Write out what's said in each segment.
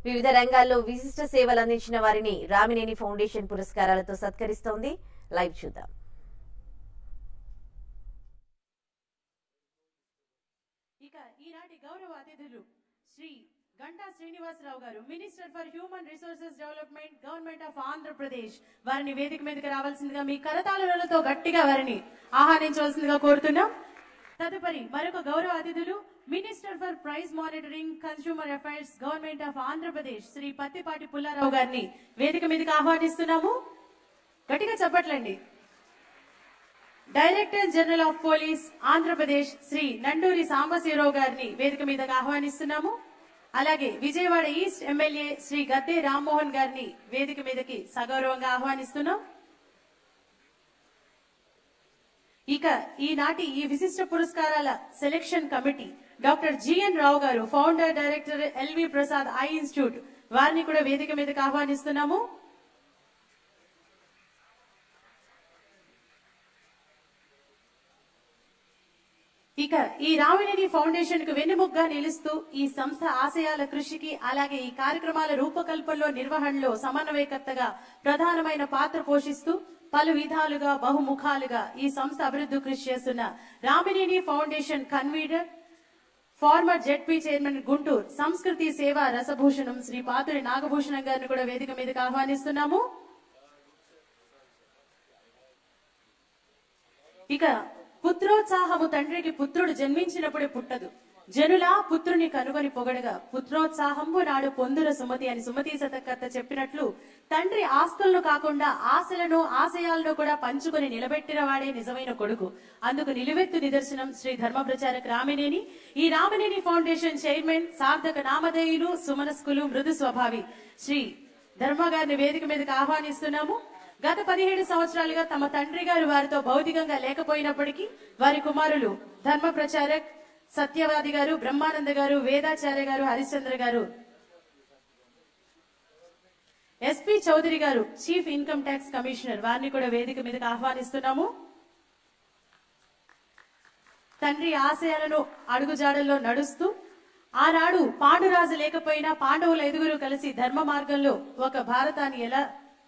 వివిధ రంగాల్లో విశిష్ట సేవలు అందించిన వారిని రామినేని ఫౌండేషన్ పురస్కారాలతో సత్కరిస్తోంది లైవ్ చూద్దాం ఇక ఈనాటి గౌరవ అతిథులు శ్రీ గంటా శ్రీనివాసరావు గారు minister for human resources development government of Andhra Pradesh వారిని వేదిక మీదకి రావాల్సిందిగా మీ కరతాళులతో గట్టిగా వారిని ఆహ్వానించవలసిందిగా కోరుతున్నాం తదుపరి మరొక గౌరవ అతిథులు minister for price monitoring consumer affairs government of Andhra Pradesh Shri Pattipati Pullarao గారిని వేదిక మీదకి ఆహ్వానిస్తున్నాము గట్టిగా చెప్పట్లండి director general of police Andhra Pradesh Shri Nanduri Sambasivarao గారిని వేదిక మీదకి ఆహ్వానిస్తున్నాము అలాగే విజయవాడ ఈస్ట్ ఎమ్మెల్యే శ్రీ గద్దె రామ్మోహన్ గారిని వేదిక మీదకి సగౌరవంగా ఆహ్వానిస్తున్నాం ఇక ఈనాటి ఈ విశిష్ట పురస్కారాల selection committee doctor GN Rao గారు founder director LV Prasad eye institute వారిని కూడా వేదిక మీదకి ఆహ్వానిస్తున్నాము ఇక ఈ రామినేని ఫౌండేషన్ కు వెన్నెముగ్గా నిలుస్తూ ఈ సంస్థ ఆశయాల కృషికి అలాగే ఈ కార్యక్రమాల రూపకల్పనలో నిర్వహణలో సమన్వయకర్తగా ప్రధానమైన పాత్ర పోషిస్తూ పలు విధాలుగా బహుముఖాలుగా ఈ సంస్థ అభివృద్ధి కృషి చేస్తున్న Ramineni foundation convener former ZP chairman Guntur సంస్కృతి సేవా రసభూషణం శ్రీ పాతుడి నాగభూషణం గారిని కూడా వేదిక మీదకి ఆహ్వానిస్తున్నాము ఇక పుత్రోత్సాహము తండ్రికి పుత్రుడు జన్మించినప్పుడే పుట్టదు జనులా పుత్రుని కనుగొని పొగడగా పుత్రోత్సాహంబు నాడు పొందుర సుమతి అని సుమతి శతకర్త చెప్పినట్లు తండ్రి ఆస్తులను కాకుండా ఆశలను ఆశయాలను కూడా పంచుకొని నిలబెట్టిన వాడే నిజమైన కొడుకు అందుకు నిలువెత్తు నిదర్శనం శ్రీ ధర్మ ప్రచారక రామినేని ఈ రామినేని ఫౌండేషన్ చైర్మన్ సార్థక నామధేయులు సుమనస్కులు మృదు స్వభావి శ్రీ ధర్మ గారిని వేదిక మీదకి ఆహ్వానిస్తున్నాము గత పదిహేడు సంవత్సరాలుగా తమ తండ్రి గారు వారితో భౌతికంగా లేకపోయినప్పటికీ వారి కుమారులు ధర్మ ప్రచారక్ సత్యవాది గారు బ్రహ్మానంద గారు వేదాచార్య గారు హరిశ్చంద్ర గారు ఎస్పి చౌదరి గారు చీఫ్ ఇన్కమ్ ట్యాక్స్ కమిషనర్ వారిని కూడా వేదిక మీదకి ఆహ్వానిస్తున్నాము తండ్రి ఆశయాలను అడుగుజాడల్లో నడుస్తూ ఆనాడు పాండురాజు లేకపోయినా పాండవుల ఎదుగురు కలిసి ధర్మ మార్గంలో ఒక భారతాన్ని ఎలా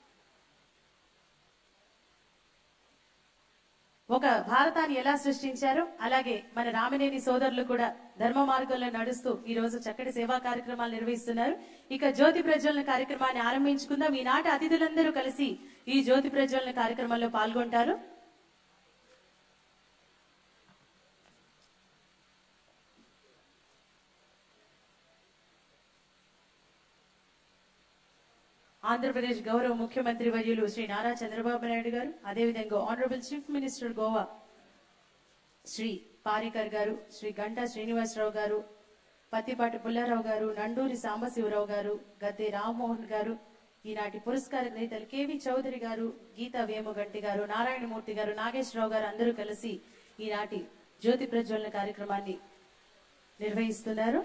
ఒక భారతాన్ని ఎలా సృష్టించారో అలాగే మన రామినేని సోదరులు కూడా ధర్మ మార్గంలో నడుస్తూ ఈ రోజు చక్కటి సేవా కార్యక్రమాలు నిర్వహిస్తున్నారు ఇక జ్యోతి ప్రజ్వలన కార్యక్రమాన్ని ఆరంభించుకుందాం ఈనాటి అతిథులందరూ కలిసి ఈ జ్యోతి ప్రజ్వలన కార్యక్రమంలో పాల్గొంటారు ఆంధ్రప్రదేశ్ గౌరవ ముఖ్యమంత్రి వర్యులు శ్రీ నారా చంద్రబాబు నాయుడు గారు అదేవిధంగా honourable chief minister Goa Shri Parrikar గారు శ్రీ గంటా శ్రీనివాసరావు గారు పత్తిపాటి పుల్లారావు గారు నండూరి సాంబశివరావు గారు గద్దె రామ్మోహన్ గారు ఈనాటి పురస్కార గ్రహీతలు కేవి చౌదరి గారు గీతా వేమగంటి గారు నారాయణమూర్తి గారు నాగేశ్వరరావు గారు అందరూ కలిసి ఈనాటి జ్యోతి ప్రజ్వలన కార్యక్రమాన్ని నిర్వహిస్తున్నారు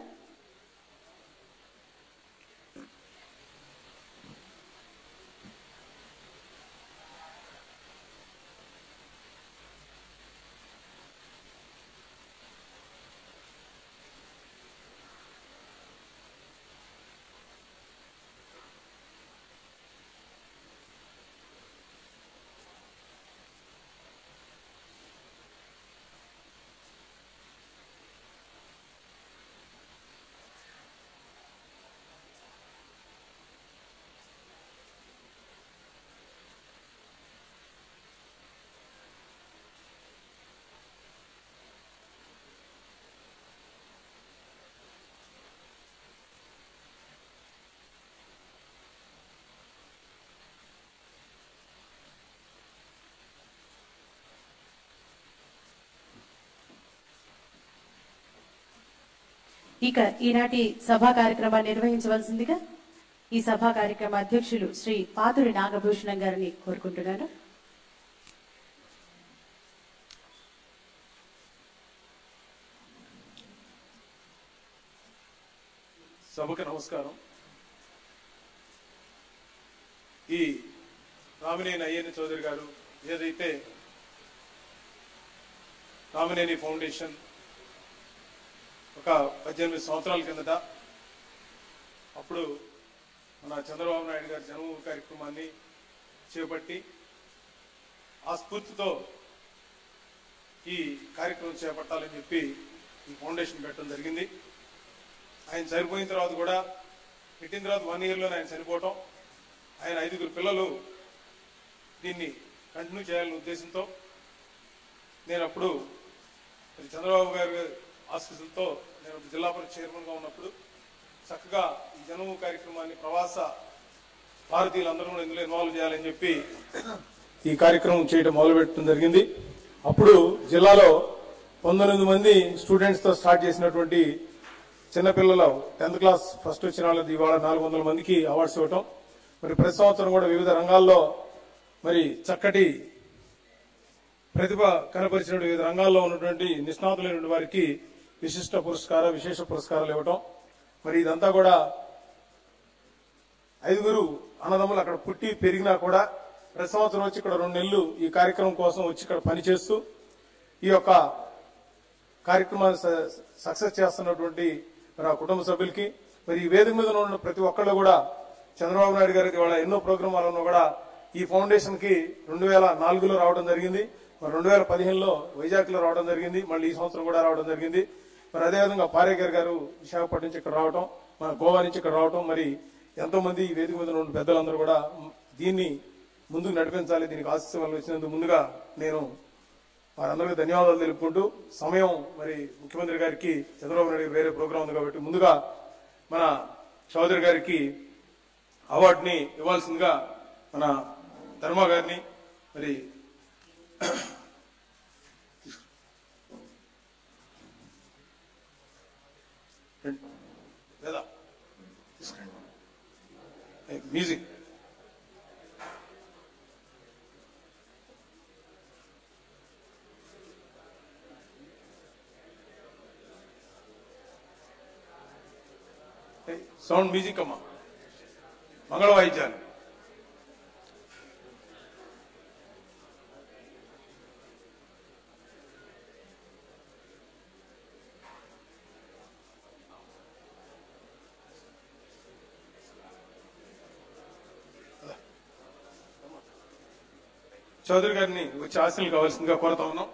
ఇక ఈనాటి సభా కార్యక్రమాన్ని నిర్వహించవలసిందిగా ఈ సభా కార్యక్రమ అధ్యక్షులు శ్రీ పాతురి నాగభూషణం గారిని కోరుకుంటున్నాను సభకు నమస్కారం ఈ రామినేని అయ్యన్న చౌదరి గారు ఏదైతే రామినేని ఫౌండేషన్ ఒక పద్దెనిమిది సంవత్సరాల కిందట అప్పుడు మన చంద్రబాబు నాయుడు గారి జన్మభూమి కార్యక్రమాన్ని చేపట్టి ఆ స్ఫూర్తితో ఈ కార్యక్రమం చేపట్టాలని చెప్పి ఈ ఫౌండేషన్ పెట్టడం జరిగింది ఆయన చనిపోయిన తర్వాత కూడా పెట్టిన తర్వాత వన్ ఇయర్లోనే ఆయన చనిపోవటం ఆయన ఐదుగురు పిల్లలు దీన్ని కంటిన్యూ చేయాలనే ఉద్దేశంతో నేను అప్పుడు మరి చంద్రబాబు గారి ఆశీస్సులతో నేను అప్పుడు జిల్లా పరిషత్ చైర్మన్గా ఉన్నప్పుడు చక్కగా ఈ జన్మ కార్యక్రమాన్ని ప్రవాస భారతీయులందరూ కూడా ఇందులో ఇన్వాల్వ్ చేయాలని చెప్పి ఈ కార్యక్రమం చేయడం మొదలుపెట్టడం జరిగింది అప్పుడు జిల్లాలో పంతొమ్మిది మంది స్టూడెంట్స్ తో స్టార్ట్ చేసినటువంటి చిన్నపిల్లలు టెన్త్ క్లాస్ ఫస్ట్ వచ్చిన వాళ్ళది ఇవాళ నాలుగు వందల మందికి అవార్డ్స్ ఇవ్వటం మరి ప్రతి సంవత్సరం కూడా వివిధ రంగాల్లో మరి చక్కటి ప్రతిభ కనపరిచిన వివిధ రంగాల్లో ఉన్నటువంటి నిష్ణాతులైన వారికి విశిష్ట పురస్కార విశేష పురస్కారాలు ఇవ్వటం మరి ఇదంతా కూడా ఐదుగురు అన్నదమ్ములు అక్కడ పుట్టి పెరిగినా కూడా ప్రతి సంవత్సరం వచ్చి ఇక్కడ రెండు నెలలు ఈ కార్యక్రమం కోసం వచ్చి ఇక్కడ పనిచేస్తూ ఈ యొక్క కార్యక్రమాన్ని స- సక్సెస్ చేస్తున్నటువంటి మరి ఆ కుటుంబ సభ్యులకి మరి ఈ వేదిక మీద ఉన్న ప్రతి ఒక్కళ్ళు కూడా చంద్రబాబు నాయుడు గారికి ఇవాళ ఎన్నో ప్రోగ్రామాలను కూడా ఈ ఫౌండేషన్ కి రెండు వేల నాలుగులో రావడం జరిగింది మరి రెండు వేల పదిహేనులో వైజాగ్ లో రావడం జరిగింది మళ్ళీ ఈ సంవత్సరం కూడా రావడం జరిగింది మరి అదేవిధంగా పారేకర్ గారు విశాఖపట్నం నుంచి ఇక్కడ రావడం మన గోవా నుంచి ఇక్కడ రావడం మరి ఎంతో మంది ఈ వేదిక మీద ఉన్న పెద్దలందరూ కూడా దీన్ని ముందుకు నడిపించాలి దీనికి ఆశిస్సు వల్ల వచ్చినందుకు ముందుగా నేను వారందరికీ ధన్యవాదాలు తెలుపుకుంటూ సమయం మరి ముఖ్యమంత్రి గారికి చంద్రబాబు నాయుడు గారికి వేరే ప్రోగ్రాం ఉంది కాబట్టి ముందుగా మన చౌదరి గారికి అవార్డుని ఇవ్వాల్సిందిగా మన ధర్మ గారిని మరి లేదా మ్యూజిక్ సౌండ్ మ్యూజిక్ అమ్మా మంగళ వాయిద్యాలు చౌదరి గారిని వచ్చి ఆశలు కావాల్సిందిగా కోరుతా ఉన్నాం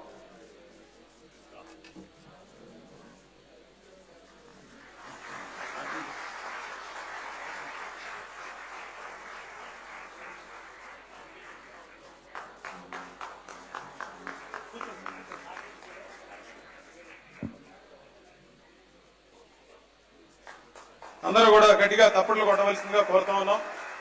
అందరూ కూడా గట్టిగా తప్పట్లు కొట్టవలసిందిగా కోరుతా ఉన్నాం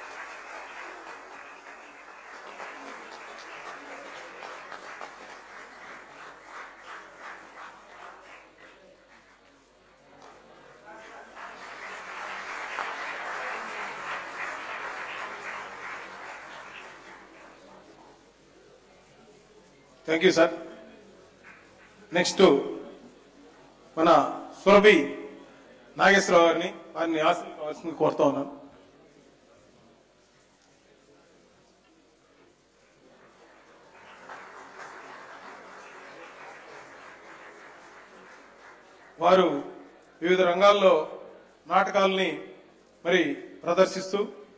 థ్యాంక్ యూ సార్ నెక్స్ట్ మన సురభి నాగేశ్వరరావు గారిని వారిని ఆశలు కావాల్సింది కోరుతా ఉన్నాను వారు వివిధ రంగాల్లో నాటకాలని మరి ప్రదర్శిస్తూ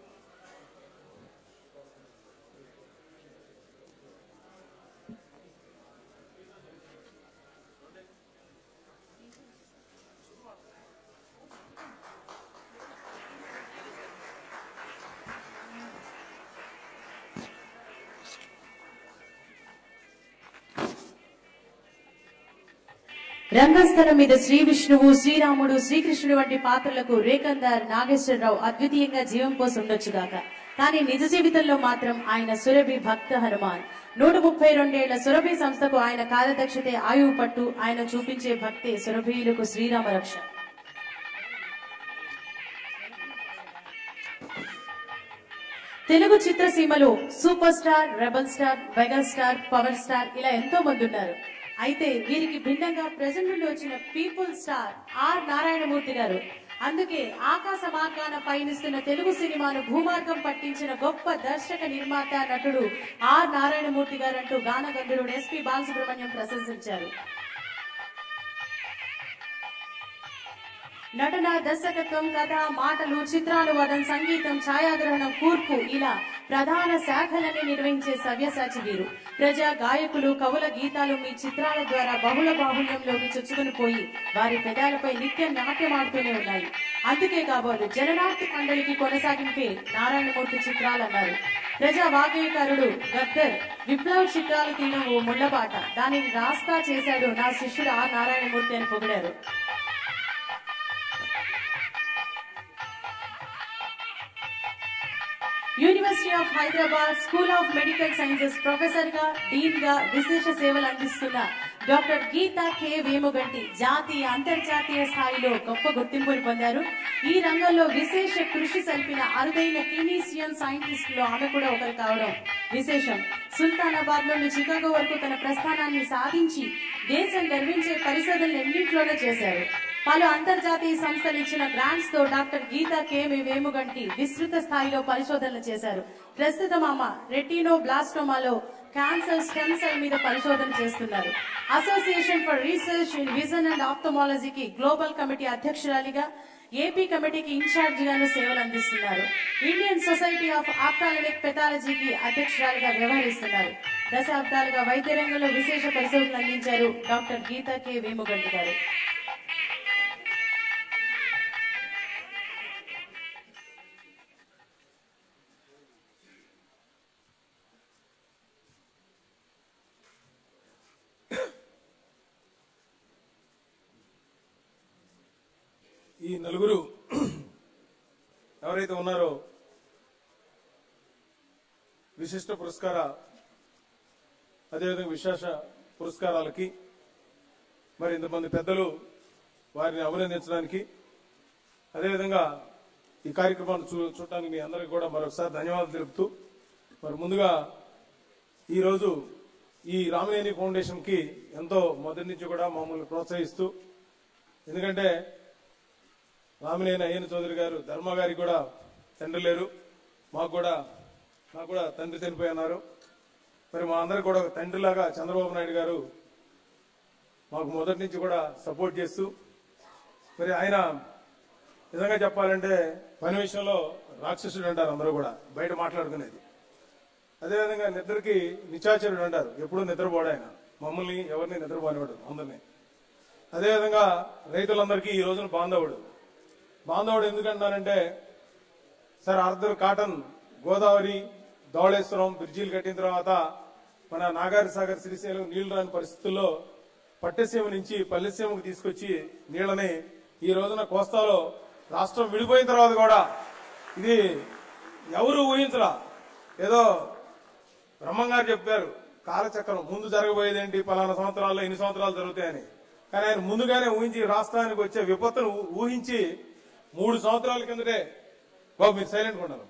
రంగస్థలం మీద శ్రీ విష్ణువు శ్రీరాముడు శ్రీకృష్ణుడు వంటి పాత్రలకు రేకందార్ నాగేశ్వరరావు అద్వితీయంగా జీవం పోసి ఉండొచ్చుగాక కానీ నిజ జీవితంలో మాత్రం ఆయన సురభి భక్త హనుమాన్ నూట ముప్పై రెండేళ్ల సురభి సంస్థకు ఆయన కార్యదక్షతే ఆయువు పట్టు ఆయన చూపించే భక్తి సురభీయులకు శ్రీరామ రక్ష తెలుగు చిత్రసీమలో super star rebel star mega star power star ఇలా ఎంతో మంది ఉన్నారు అయితే వీరికి భిన్నంగా ప్రజెంట్ నుండి వచ్చిన పీపుల్ స్టార్ ఆర్ నారాయణమూర్తి గారు అందుకే ఆకాశ మార్గాన పయనిస్తున్న తెలుగు సినిమాను భూమార్గం పట్టించిన గొప్ప దర్శక నిర్మాత నటుడు ఆర్ నారాయణమూర్తి గారు అంటూ గానగంధుడు ఎస్పి బాలసుబ్రహ్మణ్యం ప్రశంసించారు నటన దర్శకత్వం కథ మాటలు చిత్రానువాదం సంగీతం ఛాయాగ్రహణం కూర్పు ఇలా ప్రధాన శాఖలన్నీ నిర్వహించే సవ్యసాచి వీరు ప్రజా గాయకులు కవుల గీతాలు మీ చిత్రాల ద్వారా బహుళ బాహుళ్యంలోకి చొచ్చుకుని పోయి వారి పెదాలపై నిత్యం నాట్యమాడుతూనే ఉన్నాయి అందుకే కాబోలు జననాట్య మండలికి కొనసాగింపే నారాయణమూర్తి చిత్రాలన్నారు ప్రజా వాగ్గేయకారుడు గద్దర్ విప్లవ చిత్రాలు తీయడం ఓ ముళ్ళబాట దానిని రాస్తా చేశాడు నా శిష్యుడు ఆ నారాయణమూర్తి అని పొగిడారు university of Hyderabad school of medical sciences professor గా డీన్ గా విశేష సేవలు అందిస్తున్న డాక్టర్ గీతా కె వేముగంటి జాతీయ అంతర్జాతీయ స్థాయిలో గొప్ప గుర్తింపులు పొందారు ఈ రంగంలో విశేష కృషి సల్పిన అరుదైన క్లినీషియన్ సైంటిస్ట్ లో ఆమె కూడా ఒకరు కావడం విశేషం సుల్తానాబాద్ నుండి చికాగో వరకు తన ప్రస్థానాన్ని సాధించి దేశం గర్వించే పరిశోధనలు ఎన్నింటిలోనే చేశారు పలు అంతర్జాతీయ సంస్థలు ఇచ్చిన గ్రాంట్స్ తో డాక్టర్ గీతా కేమి వేముగంటి విస్తృత స్థాయిలో పరిశోధనలు చేశారు ప్రస్తుతం ఆమె రెటినో బ్లాస్టోమాలో క్యాన్సర్ స్టెమ్ సెల్ మీద పరిశోధన చేస్తున్నారు association for research in vision and ఆప్థమాలజీకి గ్లోబల్ కమిటీ అధ్యక్షురాలిగా ఏపీ కమిటీకి ఇన్ఛార్జ్ గాను సేవలు అందిస్తున్నారు ఇండియన్ సొసైటీ ఆఫ్ ఆప్థాలమిక్ పెథాలజీకి అధ్యక్షురాలిగా వ్యవహరిస్తున్నారు దశాబ్దాలుగా వైద్య రంగంలో విశేష పరిశోధనలు అందించారు డాక్టర్ గీతా కె వేముగంటి గారు ఈ నలుగురు ఎవరైతే ఉన్నారో విశిష్ట పురస్కార అదేవిధంగా విశేష పురస్కారాలకి మరి ఇంతమంది పెద్దలు వారిని అభినందించడానికి అదేవిధంగా ఈ కార్యక్రమాన్ని చూ చూడటానికి మీ అందరికీ కూడా మరొకసారి ధన్యవాదాలు తెలుపుతూ మరి ముందుగా ఈరోజు ఈ రామనేని ఫౌండేషన్ కి ఎంతో మొదటి నుంచి కూడా మమ్మల్ని ప్రోత్సహిస్తూ ఎందుకంటే రామినేని అయ్యన చౌదరి గారు ధర్మ గారికి కూడా తండ్రి లేరు మాకు కూడా నాకు కూడా తండ్రి చనిపోయి ఉన్నారు మరి మా అందరికి కూడా ఒక తండ్రిలాగా చంద్రబాబు నాయుడు గారు మాకు మొదటి నుంచి కూడా సపోర్ట్ చేస్తూ మరి ఆయన నిజంగా చెప్పాలంటే పని విషయంలో రాక్షసుడు అంటారు అందరూ కూడా బయట మాట్లాడుకునేది అదేవిధంగా నిద్రకి నిచాచరుడు అంటారు ఎప్పుడూ నిద్రపోడు ఆయన మమ్మల్ని ఎవరిని నిద్రపోనివాడు అందరినీ అదేవిధంగా రైతులందరికీ ఈ రోజున బాంధవుడు బాంధవుడు ఎందుకంటానంటే sir Arthur Cotton Godavari Dhavaleswaram బ్రిడ్జీలు కట్టిన తర్వాత మన నాగారి సాగర్ శ్రీశైలం నీళ్లు రాని పరిస్థితుల్లో పట్టెసీమ నుంచి పల్లెసీమకు తీసుకొచ్చి నీళ్ళని ఈ రోజున కోస్తాలో రాష్ట్రం విడిపోయిన తర్వాత కూడా ఇది ఎవరు ఊహించరా ఏదో బ్రహ్మం గారు చెప్పారు కాలచక్రం ముందు జరగబోయేది ఏంటి పలానా సంవత్సరాల్లో ఎన్ని సంవత్సరాలు జరుగుతాయని కానీ ఆయన ముందుగానే ఊహించి రాష్ట్రానికి వచ్చే విపత్తును ఊహించి మూడు సంవత్సరాల కిందటే బాబు మీరు సైలెంట్ ఉండాలి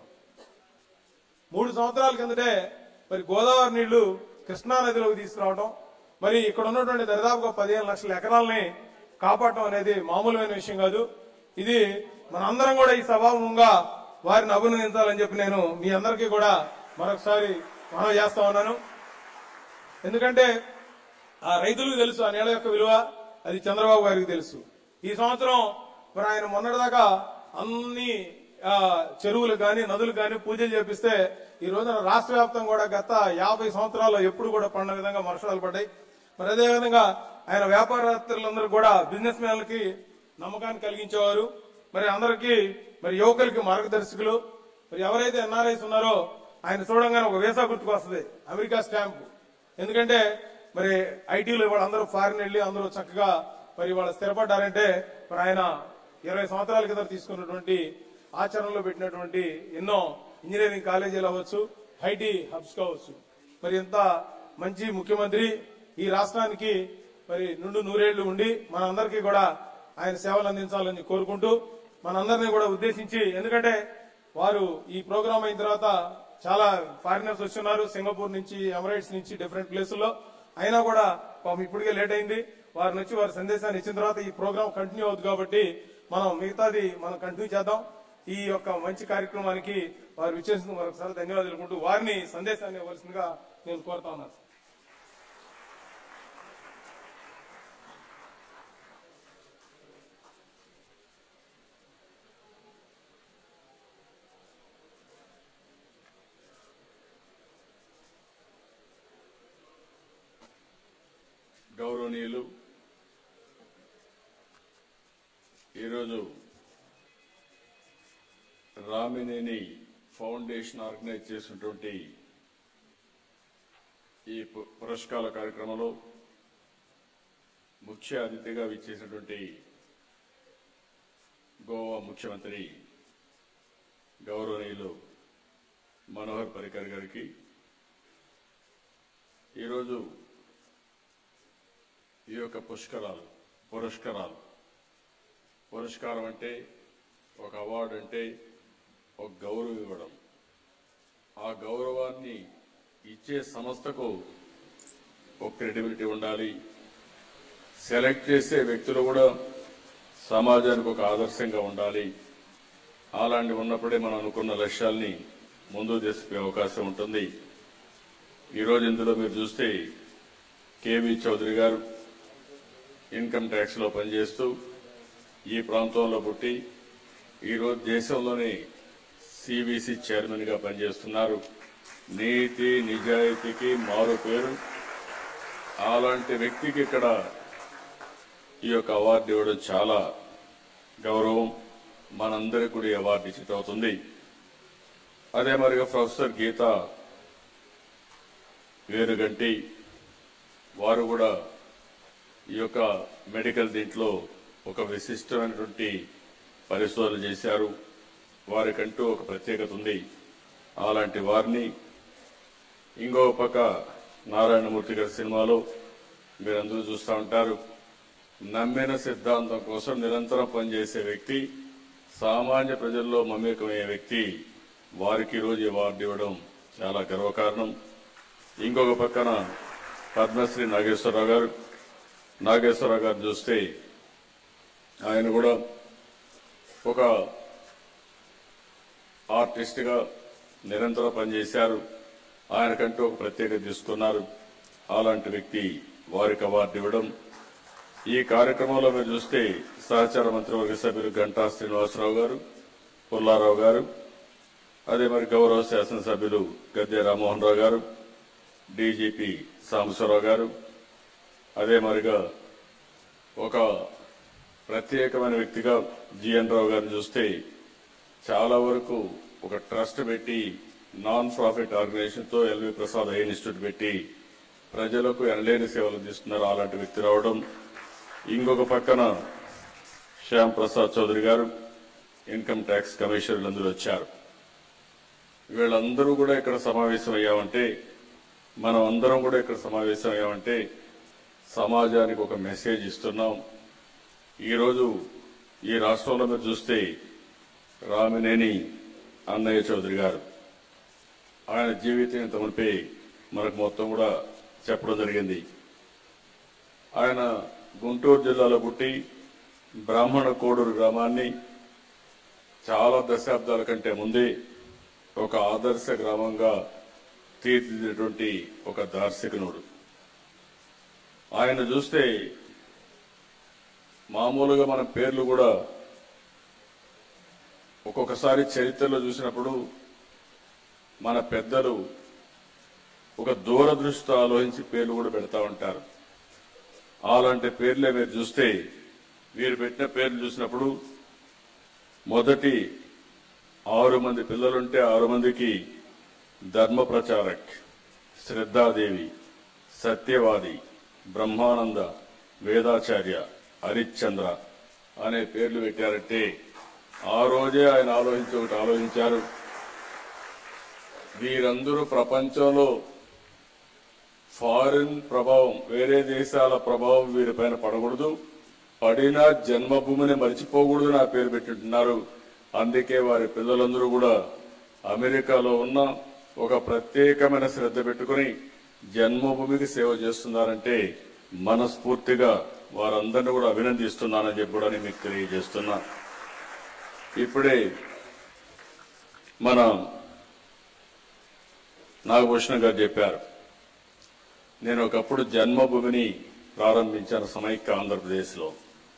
మూడు సంవత్సరాల కిందటే మరి గోదావరి నీళ్లు కృష్ణా నదిలోకి తీసుకురావడం మరి ఇక్కడ ఉన్నటువంటి దరిదాపుగా పదిహేను లక్షల ఎకరాలని కాపాడటం అనేది మామూలమైన విషయం కాదు ఇది మనందరం కూడా ఈ సభాముఖంగా వారిని అభినందించాలని చెప్పి నేను మీ అందరికీ కూడా మరొకసారి మనం చేస్తా ఉన్నాను ఎందుకంటే ఆ రైతులకు తెలుసు ఆ నీళ్ళ యొక్క విలువ అది చంద్రబాబు గారికి తెలుసు ఈ సంవత్సరం మరి ఆయన మొన్నటిదాకా అన్ని ఆ, చెరువులు గాని నదులు గాని పూజలు చేపిస్తే ఈ రోజున రాష్ట్ర వ్యాప్తంగా కూడా గత యాభై సంవత్సరాల్లో ఎప్పుడు కూడా పండిన విధంగా వర్షాలు పడ్డాయి మరి అదే విధంగా ఆయన వ్యాపారస్తులందరూ కూడా బిజినెస్ మ్యాన్లకి నమ్మకాన్ని కలిగించేవారు మరి అందరికీ మరి యువకులకి మార్గదర్శకులు మరి ఎవరైతే ఎన్ఆర్ఐస్ ఉన్నారో ఆయన చూడంగానే ఒక వీసా గుర్తుకు వస్తుంది అమెరికా స్టాంప్ ఎందుకంటే మరి ఐటీలో వాళ్ళందరూ ఫారిన్ వెళ్ళి అందరూ చక్కగా మరి వాళ్ళు స్థిరపడ్డారంటే మరి ఆయన ఇరవై సంవత్సరాల కింద తీసుకున్నటువంటి ఆచరణలో పెట్టినటువంటి ఎన్నో ఇంజనీరింగ్ కాలేజీలు అవ్వచ్చు ఐటీ హబ్స్ కావచ్చు మరి ఇంత మంచి ముఖ్యమంత్రి ఈ రాష్ట్రానికి మరి నుండు నూరేళ్లు ఉండి మనందరికీ కూడా ఆయన సేవలు అందించాలని కోరుకుంటూ మనందరినీ కూడా ఉద్దేశించి ఎందుకంటే వారు ఈ ప్రోగ్రామ్ అయిన తర్వాత చాలా ఫారినర్స్ వచ్చున్నారు సింగపూర్ నుంచి ఎమరైట్స్ నుంచి డిఫరెంట్ ప్లేసుల్లో అయినా కూడా పాపం ఇప్పటికే లేట్ అయింది వారిని వచ్చి వారి సందేశాన్ని ఇచ్చిన తర్వాత ఈ ప్రోగ్రామ్ కంటిన్యూ అవుతుంది కాబట్టి మనం మిగతాది మనం కంటిన్యూ చేద్దాం ఈ యొక్క మంచి కార్యక్రమానికి వారు విచ్చేసిన మరొకసారి ధన్యవాదాలు తెలుపుకుంటూ వారిని సందేశాన్ని ఇవ్వాల్సిందిగా నేను కోరుతా ఉన్నాను గౌరవనీయులు ఈరోజు రామినేని ఫౌండేషన్ ఆర్గనైజ్ చేసినటువంటి ఈ పు- పురస్కార కార్యక్రమంలో ముఖ్య అతిథిగా విచ్చేసినటువంటి గోవా ముఖ్యమంత్రి గౌరవనీయులు మనోహర్ పరికర్ గారికి ఈరోజు ఈ యొక్క పుష్కరాలు పురస్కారాలు పురస్కారం అంటే ఒక అవార్డు అంటే ఒక గౌరవం ఇవ్వడం ఆ గౌరవాన్ని ఇచ్చే సంస్థకు ఒక క్రెడిబిలిటీ ఉండాలి సెలెక్ట్ చేసే వ్యక్తులు కూడా సమాజానికి ఒక ఆదర్శంగా ఉండాలి అలాంటి ఉన్నప్పుడే మనం అనుకున్న లక్ష్యాల్ని ముందుకు తీసుకునే అవకాశం ఉంటుంది ఈరోజు ఇందులో మీరు చూస్తే కేవీ చౌదరి గారు ఇన్కమ్ ట్యాక్స్ లో పనిచేస్తూ ఈ ప్రాంతంలో పుట్టి ఈరోజు దేశంలోనే సిబిసి చైర్మన్ గా పనిచేస్తున్నారు నీతి నిజాయితీకి మారు పేరు అలాంటి వ్యక్తికి ఇక్కడ ఈ యొక్క అవార్డు ఇవ్వడం చాలా గౌరవం మనందరికీ కూడా ఈ అవార్డు ఇచ్చి అవుతుంది అదే మరిగా ప్రొఫెసర్ గీత వేరుగంటి వారు కూడా ఈ యొక్క మెడికల్ దీంట్లో ఒక విశిష్టమైనటువంటి పరిశోధన చేశారు వారికంటూ ఒక ప్రత్యేకత ఉంది అలాంటి వారిని ఇంకో పక్క నారాయణమూర్తి గారి సినిమాలో మీరందరూ చూస్తూ ఉంటారు నమ్మిన సిద్ధాంతం కోసం నిరంతరం పనిచేసే వ్యక్తి సామాన్య ప్రజల్లో మమేకమయ్యే వ్యక్తి వారికి ఈరోజు అవార్డు ఇవ్వడం చాలా గర్వకారణం ఇంకొక పక్కన పద్మశ్రీ నాగేశ్వరరావు గారు నాగేశ్వరరావు గారు చూస్తే ఆయన కూడా ఒక ఆర్టిస్ట్ గా నిరంతరం పనిచేశారు ఆయనకంటూ ఒక ప్రత్యేకత తీసుకున్నారు అలాంటి వ్యక్తి వారికి అవార్డు ఇవ్వడం ఈ కార్యక్రమంలో మీరు చూస్తే సహచార మంత్రివర్గ సభ్యులు గంటా శ్రీనివాసరావు గారు పుల్లారావు గారు అదే మరి గౌరవ శాసనసభ్యులు గద్దె రామ్మోహన్ రావు గారు డీజీపీ సాంబశ్వరరావు గారు అదే మరిగా ఒక ప్రత్యేకమైన వ్యక్తిగా జిఎన్ రావు గారిని చూస్తే చాలా వరకు ఒక ట్రస్ట్ పెట్టి నాన్ ప్రాఫిట్ ఆర్గనైజేషన్ తో ఎల్వి ప్రసాద్ ఐ ఇన్స్టిట్యూట్ పెట్టి ప్రజలకు ఎనలేని సేవలు తీస్తున్నారు అలాంటి వ్యక్తి రావడం ఇంకొక పక్కన శ్యామ్ ప్రసాద్ చౌదరి గారు ఇన్కమ్ ట్యాక్స్ కమిషనర్లు అందరూ వచ్చారు వీళ్ళందరూ కూడా ఇక్కడ సమావేశం అయ్యామంటే మనం అందరం కూడా ఇక్కడ సమావేశం అయ్యామంటే సమాజానికి ఒక మెసేజ్ ఇస్తున్నాం ఈరోజు ఈ రాష్ట్రంలో మీరు చూస్తే రామినేని అన్నయ్య చౌదరి గారు ఆయన జీవితం తమపై మనకు మొత్తం కూడా చెప్పడం జరిగింది ఆయన గుంటూరు జిల్లాలో పుట్టి బ్రాహ్మణ కోడూరు గ్రామాన్ని చాలా దశాబ్దాల కంటే ముందే ఒక ఆదర్శ గ్రామంగా తీర్చిదిద్దేటువంటి ఒక దార్శనికునుడు ఆయన చూస్తే మామూలుగా మన పేర్లు కూడా ఒక్కొక్కసారి చరిత్రలో చూసినప్పుడు మన పెద్దలు ఒక దూరదృష్టితో ఆలోచించి పేర్లు కూడా పెడతా ఉంటారు అలాంటి పేర్లే మీరు చూస్తే వీరు పెట్టిన పేర్లు చూసినప్పుడు మొదటి ఆరు మంది పిల్లలుంటే ఆరు మందికి ధర్మ ప్రచారక్ శ్రద్ధాదేవి సత్యవాది బ్రహ్మానంద వేదాచార్య హరిశ్చంద్ర అనే పేర్లు పెట్టారంటే ఆ రోజే ఆయన ఆలోచించి ఒకటి ఆలోచించారు వీరందరూ ప్రపంచంలో ఫారిన్ ప్రభావం వేరే దేశాల ప్రభావం వీరిపైన పడకూడదు పడిన జన్మభూమిని మర్చిపోకూడదు నా పేరు పెట్టుంటున్నారు అందుకే వారి పిల్లలందరూ కూడా అమెరికాలో ఉన్న ఒక ప్రత్యేకమైన శ్రద్ధ పెట్టుకుని జన్మభూమికి సేవ చేస్తున్నారంటే మనస్ఫూర్తిగా వారందరినీ కూడా అభినందిస్తున్నానని చెప్పి కూడా నేను మీకు తెలియజేస్తున్నా ఇప్పుడే మన నాగభూషణం గారు చెప్పారు నేను ఒకప్పుడు జన్మభూమిని ప్రారంభించాను సమైక్య ఆంధ్రప్రదేశ్లో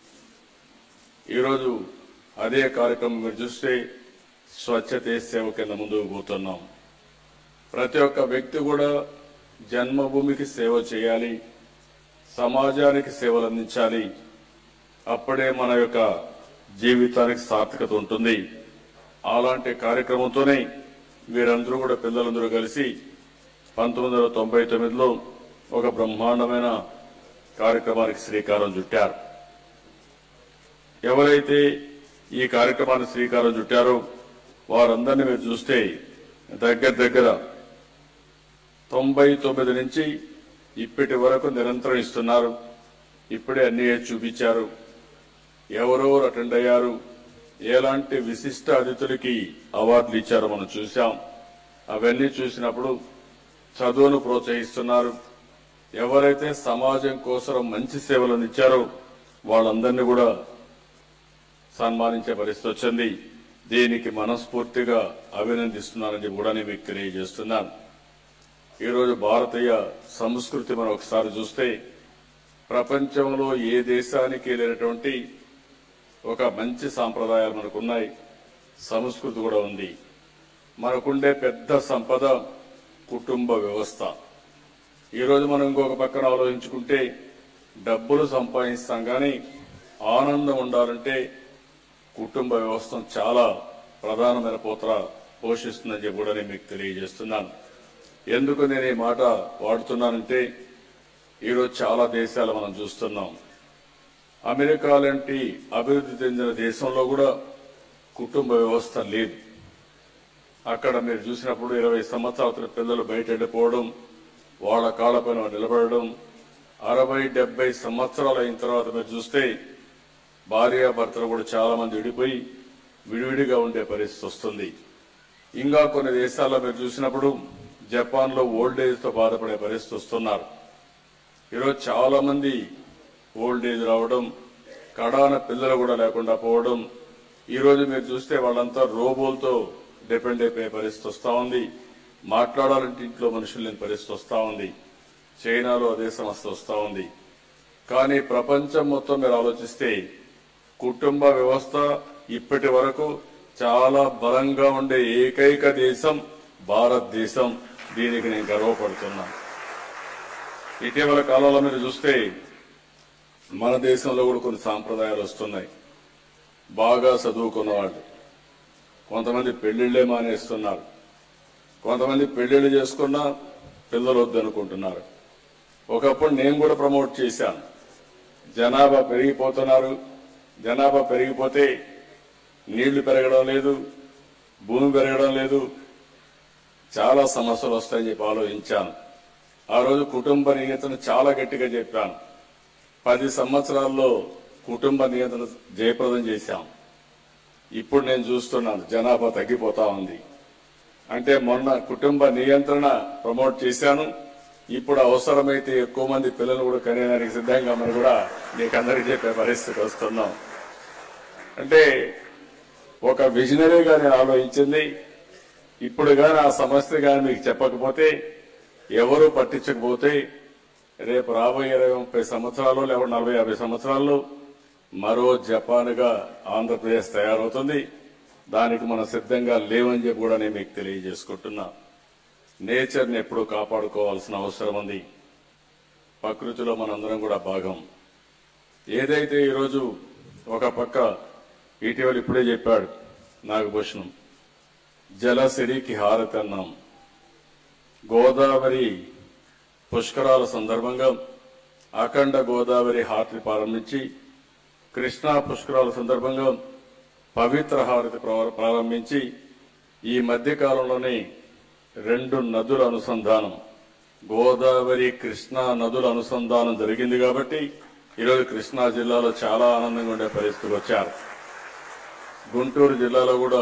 ఈరోజు అదే కార్యక్రమం మీరు చూస్తే స్వచ్ఛతే సేవ కింద ముందుకు పోతున్నాం ప్రతి ఒక్క వ్యక్తి కూడా జన్మభూమికి సేవ చేయాలి సమాజానికి సేవలు అందించాలి అప్పుడే మన యొక్క జీవితానికి సార్థకత ఉంటుంది అలాంటి కార్యక్రమంతోనే వీరందరూ కూడా పిల్లలందరూ కలిసి పంతొమ్మిది వందల తొంభై తొమ్మిదిలో ఒక బ్రహ్మాండమైన కార్యక్రమానికి శ్రీకారం చుట్టారు ఎవరైతే ఈ కార్యక్రమానికి శ్రీకారం చుట్టారో వారందరినీ మీరు చూస్తే దగ్గర దగ్గర తొంభై తొమ్మిది నుంచి ఇప్పటి వరకు నిరంతరం ఇస్తున్నారు ఇప్పుడే అన్ని చూపించారు ఎవరెవరు అటెండ్ అయ్యారు ఎలాంటి విశిష్ట అతిథులకి అవార్డులు ఇచ్చారో మనం చూసాం అవన్నీ చూసినప్పుడు చదువును ప్రోత్సహిస్తున్నారు ఎవరైతే సమాజం కోసం మంచి సేవలు అందించారో వాళ్ళందరినీ కూడా సన్మానించే పరిస్థితి వచ్చింది దీనికి మనస్ఫూర్తిగా అభినందిస్తున్నానని చెప్పి కూడా నేను మీకు తెలియజేస్తున్నాను ఈరోజు భారతీయ సంస్కృతి మనం ఒకసారి చూస్తే ప్రపంచంలో ఏ దేశానికి లేనటువంటి ఒక మంచి సాంప్రదాయాలు మనకున్నాయి సంస్కృతి కూడా ఉంది మనకుండే పెద్ద సంపద కుటుంబ వ్యవస్థ ఈరోజు మనం ఇంకొక పక్కన ఆలోచించుకుంటే డబ్బులు సంపాదిస్తాం కానీ ఆనందం ఉండాలంటే కుటుంబ వ్యవస్థ చాలా ప్రధానమైన పాత్ర పోషిస్తుందని చెప్పి కూడా నేను మీకు తెలియజేస్తున్నాను ఎందుకు నేను ఈ మాట వాడుతున్నానంటే ఈరోజు చాలా దేశాలు మనం చూస్తున్నాం అమెరికా లాంటి అభివృద్ధి చెందిన దేశంలో కూడా కుటుంబ వ్యవస్థ లేదు అక్కడ మీరు చూసినప్పుడు ఇరవై సంవత్సరాల పిల్లలు బయట వెళ్ళిపోవడం వాళ్ళ కాళ్ళపైన వాళ్ళు నిలబడడం అరవై డెబ్బై సంవత్సరాలు అయిన తర్వాత మీరు చూస్తే భార్యాభర్తలు కూడా చాలా మంది విడిపోయి విడివిడిగా ఉండే పరిస్థితి వస్తుంది ఇంకా కొన్ని దేశాల్లో మీరు చూసినప్పుడు జపాన్ లో ఓల్డ్ ఏజ్ తో బాధపడే పరిస్థితి వస్తున్నారు ఈరోజు చాలా మంది ఓల్డ్ ఏజ్ రావడం కడాన పిల్లలు కూడా లేకుండా పోవడం ఈ రోజు మీరు చూస్తే వాళ్ళంతా రోబోలతో డిపెండ్ అయిపోయే పరిస్థితి వస్తా ఉంది మాట్లాడాలంటే ఇంట్లో మనుషులు లేని పరిస్థితి వస్తా ఉంది చైనాలో అదే సమస్య వస్తా ఉంది కానీ ప్రపంచం మొత్తం మీరు ఆలోచిస్తే కుటుంబ వ్యవస్థ ఇప్పటి వరకు చాలా బలంగా ఉండే ఏకైక దేశం భారతదేశం దీనికి నేను గర్వపడుతున్నా ఇటీవల కాలంలో మీరు చూస్తే మన దేశంలో కూడా కొన్ని సాంప్రదాయాలు వస్తున్నాయి బాగా చదువుకున్న వాళ్ళు కొంతమంది పెళ్లిళ్లే మానేస్తున్నారు కొంతమంది పెళ్లిళ్ళు చేసుకున్నా పిల్లలు వద్దనుకుంటున్నారు ఒకప్పుడు నేను కూడా ప్రమోట్ చేశాను జనాభా పెరిగిపోతున్నారు జనాభా పెరిగిపోతే నీళ్లు పెరగడం లేదు భూమి పెరగడం లేదు చాలా సమస్యలు వస్తాయని చెప్పి ఆలోచించాను ఆ రోజు కుటుంబ నియంత్రణ చాలా గట్టిగా చెప్పాను పది సంవత్సరాల్లో కుటుంబ నియంత్రణ జయప్రదం చేశాం ఇప్పుడు నేను చూస్తున్నాను జనాభా తగ్గిపోతా ఉంది అంటే మొన్న కుటుంబ నియంత్రణ ప్రమోట్ చేశాను ఇప్పుడు అవసరమైతే ఎక్కువ మంది పిల్లలు కూడా కనేదానికి సిద్ధంగా మనం కూడా మీకు అందరికీ చెప్పే పరిస్థితికి వస్తున్నాం అంటే ఒక విజనరీగా నేను ఆలోచించింది ఇప్పుడు కానీ ఆ సమస్య కానీ మీకు చెప్పకపోతే ఎవరు పట్టించకపోతే రేపు రాబోయే ఇరవై ముప్పై సంవత్సరాలు లేకపోతే నలభై యాభై సంవత్సరాల్లో మరో జపాన్గా ఆంధ్రప్రదేశ్ తయారవుతుంది దానికి మనం సిద్ధంగా లేవని చెప్పి కూడా నేను మీకు తెలియజేసుకుంటున్నా నేచర్ని ఎప్పుడూ కాపాడుకోవాల్సిన అవసరం ఉంది ప్రకృతిలో మనందరం కూడా భాగం ఏదైతే ఈరోజు ఒక పక్క ఇటీవల ఇప్పుడే చెప్పాడు నాగభూషణం జలసిరికి హారతి అన్నాం గోదావరి పుష్కరాల సందర్భంగా అఖండ గోదావరి హారతి ప్రారంభించి కృష్ణా పుష్కరాల సందర్భంగా పవిత్ర హారతి ప్రా- ప్రారంభించి ఈ మధ్య కాలంలోనే రెండు నదుల అనుసంధానం గోదావరి కృష్ణా నదుల అనుసంధానం జరిగింది కాబట్టి ఈరోజు కృష్ణా జిల్లాలో చాలా ఆనందంగా ఉండే పరిస్థితికి వచ్చారు గుంటూరు జిల్లాలో కూడా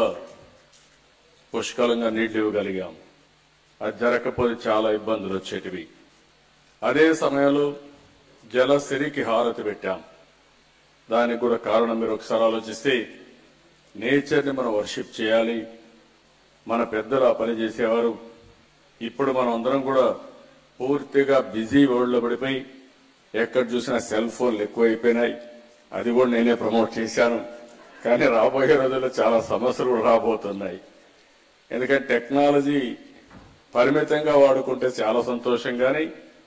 పుష్కలంగా నీళ్లు ఇవ్వగలిగాం అది జరగకపోతే చాలా ఇబ్బందులు వచ్చేటివి అదే సమయంలో జలసిరికి హారతి పెట్టాం దానికి కూడా కారణం మీరు ఒకసారి ఆలోచిస్తే నేచర్ని మనం వర్షిప్ చేయాలి మన పెద్దలు ఆ పని చేసేవారు ఇప్పుడు మనం అందరం కూడా పూర్తిగా బిజీ వరల్డ్ లో పడిపోయి ఎక్కడ చూసినా సెల్ ఫోన్లు ఎక్కువైపోయినాయి అది కూడా నేనే ప్రమోట్ చేశాను కానీ రాబోయే రోజుల్లో చాలా సమస్యలు కూడా రాబోతున్నాయి ఎందుకంటే టెక్నాలజీ పరిమితంగా వాడుకుంటే చాలా సంతోషం కానీ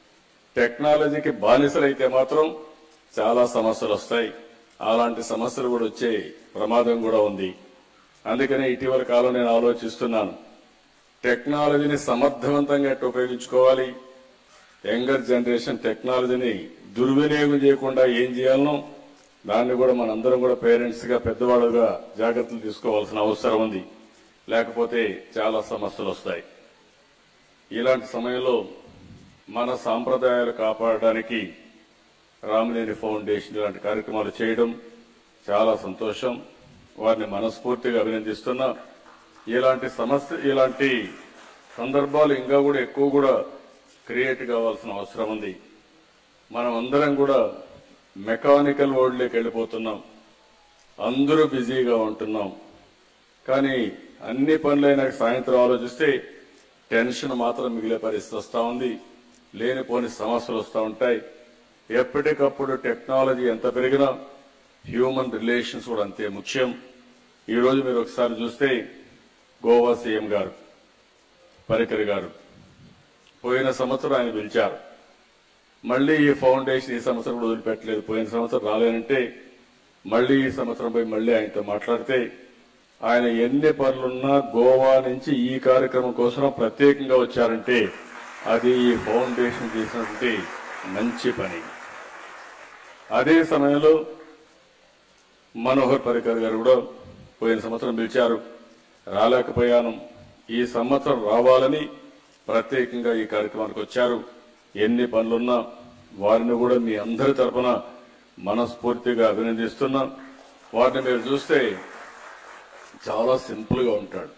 టెక్నాలజీకి బానిసలైతే మాత్రం చాలా సమస్యలు వస్తాయి అలాంటి సమస్యలు కూడా వచ్చే ప్రమాదం కూడా ఉంది అందుకనే ఇటీవల కాలం నేను ఆలోచిస్తున్నాను టెక్నాలజీని సమర్థవంతంగా ఎట్లా ఉపయోగించుకోవాలి యంగర్ జనరేషన్ టెక్నాలజీని దుర్వినియోగం చేయకుండా ఏం చేయాలనో దాన్ని కూడా మనందరం కూడా పేరెంట్స్ గా పెద్దవాళ్ళుగా జాగ్రత్తలు తీసుకోవాల్సిన అవసరం ఉంది లేకపోతే చాలా సమస్యలు వస్తాయి ఇలాంటి సమయంలో మన సాంప్రదాయాలు కాపాడడానికి రామనేని ఫౌండేషన్ ఇలాంటి కార్యక్రమాలు చేయడం చాలా సంతోషం వారిని మనస్ఫూర్తిగా అభినందిస్తున్నా ఇలాంటి సమస్య ఇలాంటి సందర్భాలు ఇంకా కూడా ఎక్కువ కూడా క్రియేట్ కావాల్సిన అవసరం ఉంది మనం అందరం కూడా మెకానికల్ వరల్డ్లోకి వెళ్ళిపోతున్నాం అందరూ బిజీగా ఉంటున్నాం కానీ అన్ని పనులైన సాయంత్రం ఆలోచిస్తే టెన్షన్ మాత్రం మిగిలే పరిస్థితి వస్తూ ఉంది లేనిపోని సమస్యలు వస్తూ ఉంటాయి ఎప్పటికప్పుడు టెక్నాలజీ ఎంత పెరిగినా హ్యూమన్ రిలేషన్స్ కూడా అంతే ముఖ్యం ఈ రోజు మీరు ఒకసారి చూస్తే గోవా సీఎం గారు పరికర్ గారు పోయిన సంవత్సరం ఆయన పిలిచారు మళ్ళీ ఈ ఫౌండేషన్ ఈ సంవత్సరం కూడా వదిలిపెట్టలేదు పోయిన సంవత్సరం రాలేనంటే మళ్ళీ ఈ సంవత్సరం పోయి మళ్ళీ ఆయనతో మాట్లాడితే ఆయన ఎన్ని పనులున్నా గోవా నుంచి ఈ కార్యక్రమం కోసం ప్రత్యేకంగా వచ్చారంటే అది ఈ ఫౌండేషన్ చేసినటువంటి మంచి పని అదే సమయంలో మనోహర్ పరికర్ గారు కూడా పోయిన సంవత్సరం పిలిచారు రాలేకపోయాను ఈ సంవత్సరం రావాలని ప్రత్యేకంగా ఈ కార్యక్రమానికి వచ్చారు ఎన్ని పనులున్నా వారిని కూడా మీ అందరి తరపున మనస్ఫూర్తిగా అభినందిస్తున్నా వారిని మీరు చూస్తే చాలా సింపుల్ గా ఉంటాడు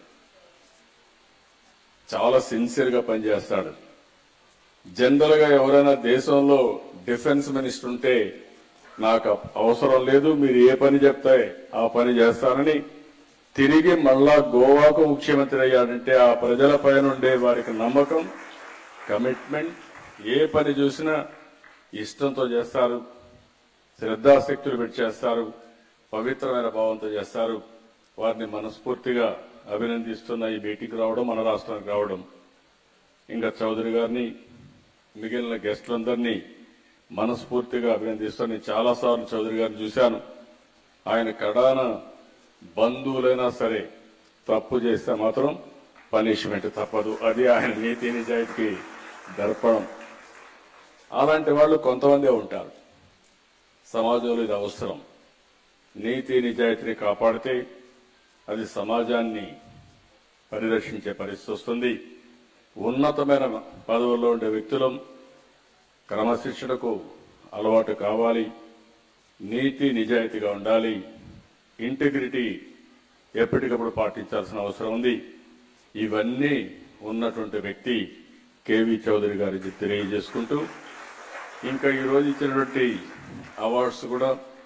చాలా సిన్సియర్ గా పనిచేస్తాడు జనరల్ గా ఎవరైనా దేశంలో డిఫెన్స్ మినిస్టర్ ఉంటే నాకు అవసరం లేదు మీరు ఏ పని చెప్తే ఆ పని చేస్తారని తిరిగి మళ్ళా గోవాకు ముఖ్యమంత్రి అయ్యాడంటే ఆ ప్రజల పైన ఉండే వారికి నమ్మకం కమిట్మెంట్ ఏ పని చూసినా ఇష్టంతో చేస్తారు శ్రద్ధాశక్తులు పెట్టి చేస్తారు పవిత్రమైన భావంతో చేస్తారు వారిని మనస్ఫూర్తిగా అభినందిస్తున్న ఈ మీటింగ్ రావడం మన రాష్ట్రానికి రావడం ఇంకా చౌదరి గారిని మిగిలిన గెస్టులందరినీ మనస్ఫూర్తిగా అభినందిస్తాను నేను చాలాసార్లు చౌదరి గారిని చూశాను ఆయన కడాన బంధువులైనా సరే తప్పు చేస్తే మాత్రం పనిష్మెంట్ తప్పదు అది ఆయన నీతి నిజాయితీకి దర్పణం అలాంటి వాళ్ళు కొంతమందే ఉంటారు సమాజంలో ఇది అవసరం నీతి నిజాయితీని కాపాడితే అది సమాజాన్ని పరిరక్షించే పరిస్థితి వస్తుంది ఉన్నతమైన పదవుల్లో ఉండే వ్యక్తులం క్రమశిక్షణకు అలవాటు కావాలి నీతి నిజాయితీగా ఉండాలి ఇంటిగ్రిటీ ఎప్పటికప్పుడు పాటించాల్సిన అవసరం ఉంది ఇవన్నీ ఉన్నటువంటి వ్యక్తి కేవీ చౌదరి గారికి తెలియజేసుకుంటూ ఇంకా ఈ రోజు ఇచ్చినటువంటి అవార్డ్స్ కూడా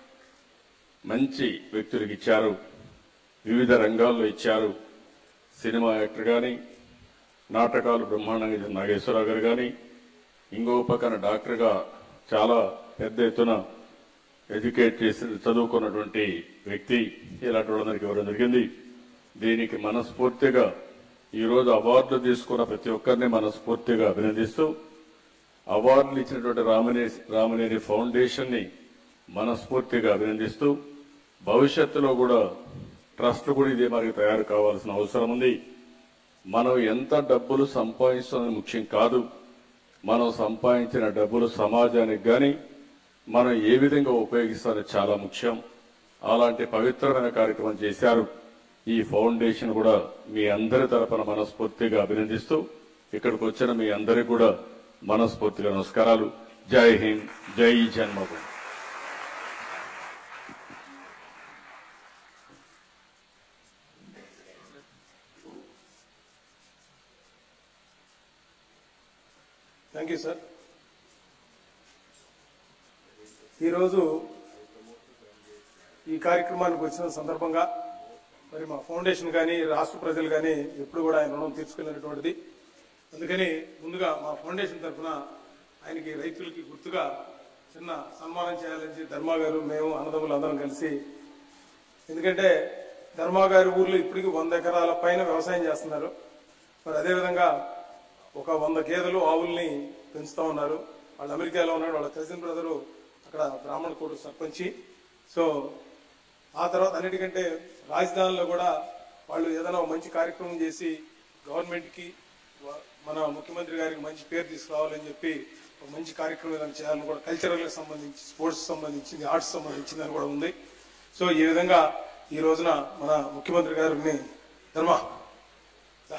మంచి వ్యక్తులకు ఇచ్చారు వివిధ రంగాల్లో ఇచ్చారు సినిమా యాక్టర్ కానీ నాటకాలు బ్రహ్మాండంగా చేసిన నాగేశ్వరరావు గారు కానీ ఇంకో పక్కన డాక్టర్గా చాలా పెద్ద ఎత్తున ఎడ్యుకేట్ చేసి చదువుకున్నటువంటి వ్యక్తి ఇలాంటి వాళ్ళందరికీ ఇవ్వడం జరిగింది దీనికి మనస్ఫూర్తిగా ఈరోజు అవార్డులు తీసుకున్న ప్రతి ఒక్కరిని మనస్ఫూర్తిగా అభినందిస్తూ అవార్డులు ఇచ్చినటువంటి రామనే రామనేని ఫౌండేషన్ ని మనస్ఫూర్తిగా అభినందిస్తూ భవిష్యత్తులో కూడా ట్రస్ట్ కూడా ఇదే మనకి తయారు కావాల్సిన అవసరం ఉంది మనం ఎంత డబ్బులు సంపాదిస్తున్నది ముఖ్యం కాదు మనం సంపాదించిన డబ్బులు సమాజానికి గాని మనం ఏ విధంగా ఉపయోగిస్తారని చాలా ముఖ్యం అలాంటి పవిత్రమైన కార్యక్రమం చేశారు ఈ ఫౌండేషన్ కూడా మీ అందరి తరపున మనస్ఫూర్తిగా అభినందిస్తూ ఇక్కడికి వచ్చిన మీ అందరికీ కూడా మనస్ఫూర్తిగా నమస్కారాలు జై హింద్ జై జన్మభూమి థ్యాంక్ యూ సార్ ఈరోజు ఈ కార్యక్రమానికి వచ్చిన సందర్భంగా మరి మా ఫౌండేషన్ కానీ రాష్ట్ర ప్రజలు కానీ ఎప్పుడు కూడా ఆయన రుణం తీర్చుకెళ్ళినటువంటిది అందుకని ముందుగా మా ఫౌండేషన్ తరఫున ఆయనకి రైతులకి గుర్తుగా చిన్న సన్మానం చేయాలని చెప్పి ధర్మా గారు మేము అన్నదమ్ములు అందరం కలిసి ఎందుకంటే ధర్మా గారి ఊర్లో ఇప్పటికి వంద ఎకరాల పైన వ్యవసాయం చేస్తున్నారు మరి అదేవిధంగా ఒక వంద గేదెలు ఆవుల్ని పెంచుతా ఉన్నారు వాళ్ళు అమెరికాలో ఉన్నాడు వాళ్ళ కజిన్ బ్రదరు అక్కడ బ్రాహ్మణ కోడు సర్పంచి సో ఆ తర్వాత అన్నిటికంటే రాజధానిలో కూడా వాళ్ళు ఏదైనా ఒక మంచి కార్యక్రమం చేసి గవర్నమెంట్ కి వ- మన ముఖ్యమంత్రి గారికి మంచి పేరు తీసుకురావాలని చెప్పి ఒక మంచి కార్యక్రమం ఏదైనా చేయాలని కూడా కల్చరల్ కి సంబంధించి స్పోర్ట్స్ సంబంధించింది ఆర్ట్స్ సంబంధించింది అని కూడా ఉంది సో ఈ విధంగా ఈ రోజున మన ముఖ్యమంత్రి గారిని ధర్మ దా.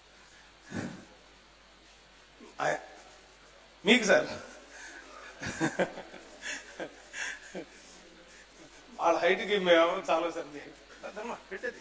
ఆయ- మీకు సార్ వాళ్ళ హైట్ కి మేము ఎవరు చాలా సార్ మీ height. ధర్మ పెట్టేది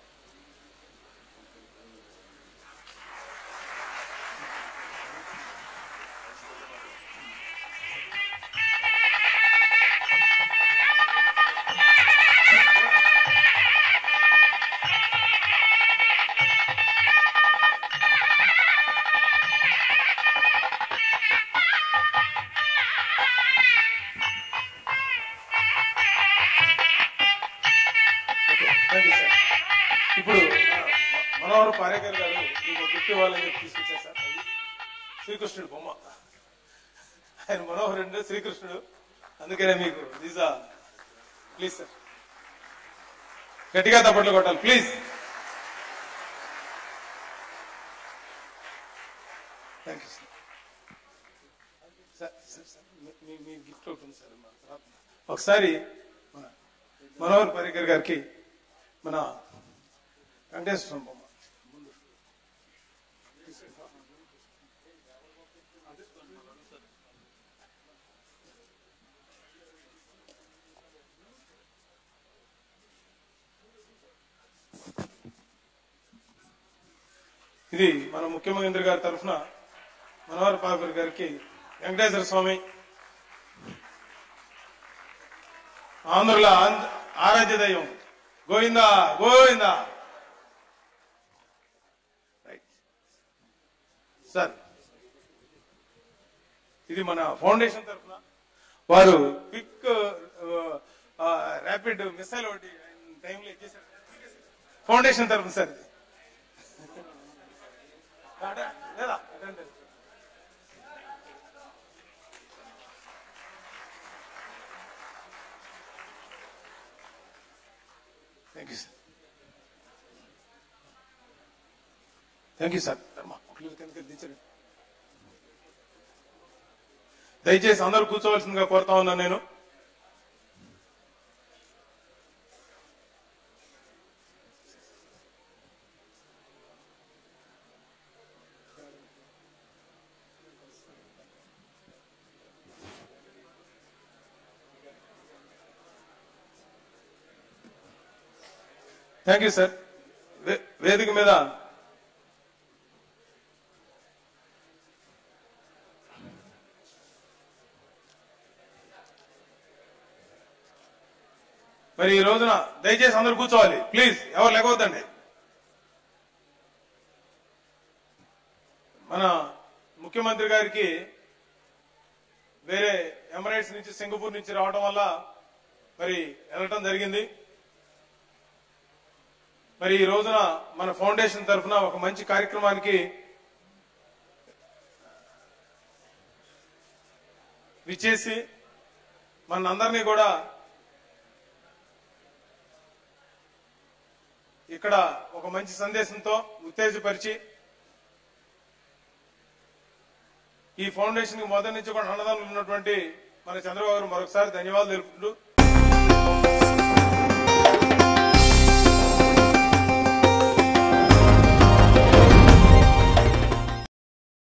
థ్యాంక్ యూ సార్ ఇప్పుడు మన- మనోహర్ పారేకర్ గారు మీకు గిఫ్ట్ ఇవ్వాలని చెప్పి తీసుకొచ్చారు సార్ అది శ్రీకృష్ణుడు బొమ్మ ఆయన మనోహర్ అంటే శ్రీకృష్ణుడు అందుకనే మీకు దీసా ప్లీజ్ సార్ గట్టిగా తప్పట్లు కొట్టాలి please thank you sir sir sir sir మీ- మీ మీ గిఫ్ట్ ఒకటి ఉంది సార్ మా తర్వాత. ఒకసారి మన మనోహర్ పరికర్ గారికి మన వెంకటేశ్వర బొమ్మ ముందు. ఇది మన ముఖ్యమంత్రి గారి తరఫున మనోహర్ పాపర్ గారికి వెంకటేశ్వర స్వామి ఆంధ్రుల ఆంధ్ర- ఆరాధ్య దైవం గోవిందా గోవిందా రైట్. సార్ ఇది మన ఫౌండేషన్ తరఫున వారు క్విక్ ర్యాపిడ్ మిసైల్ ఒకటి టైంలో ఇచ్చేసారు ఫౌండేషన్ తరఫున సార్ ఇది అట- లేదా attend thank you sir thank you sir ధర్మ ఒకళ్ళు కిందకి దించండి దయచేసి అందరూ కూర్చోవలసిందిగా కోరుతా ఉన్నాను నేను థ్యాంక్ యూ సార్ వే- వేదిక మీద మరి ఈ రోజున దయచేసి అందరూ కూర్చోవాలి ప్లీజ్ ఎవరు లేకపోద్దండి మన ముఖ్యమంత్రి గారికి వేరే ఎమరేట్స్ నుంచి సింగపూర్ నుంచి రావడం వల్ల మరి వెళ్ళటం జరిగింది మరి ఈ రోజున మన ఫౌండేషన్ తరఫున ఒక మంచి కార్యక్రమానికి విచ్చేసి మనందరినీ కూడా ఇక్కడ ఒక మంచి సందేశంతో ఉత్తేజపరిచి ఈ ఫౌండేషన్ కి మొదటి నుంచి కూడా అన్నదానం ఉన్నటువంటి మన చంద్రబాబు గారు మరొకసారి ధన్యవాదాలు తెలుపుకుంటూ